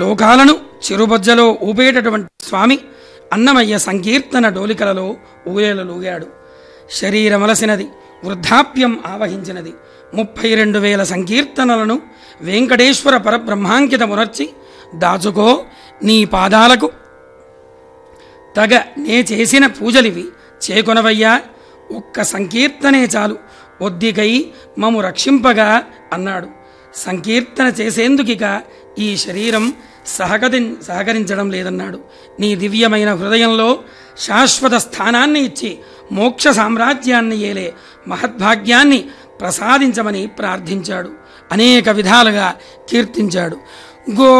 లోకాలను చిరుబొజ్జలో ఊపేటటువంటి స్వామి అన్నమయ్య సంకీర్తన డోలికలలో ఊయలలూగాడు శరీరమలసినది వృద్ధాప్యం ఆవహించినది ముప్పై రెండు వేల సంకీర్తనలను వెంకటేశ్వర పరబ్రహ్మాంకితమునర్చి దాచుకో నీ పాదాలకు తగ నే చేసిన పూజలివి చేకొనవయ్యా ఒక్క సంకీర్తనే చాలు ఒద్దికై మము రక్షింపగా అన్నాడు సంకీర్తన చేసేందుకిక ఈ శరీరం సహకరి సహకరించడం లేదన్నాడు నీ దివ్యమైన హృదయంలో శాశ్వత స్థానాన్ని ఇచ్చి మోక్ష సామ్రాజ్యాన్ని ఏలే మహద్భాగ్యాన్ని ప్రసాదించమని ప్రార్థించాడు అనేక విధాలుగా కీర్తించాడు గో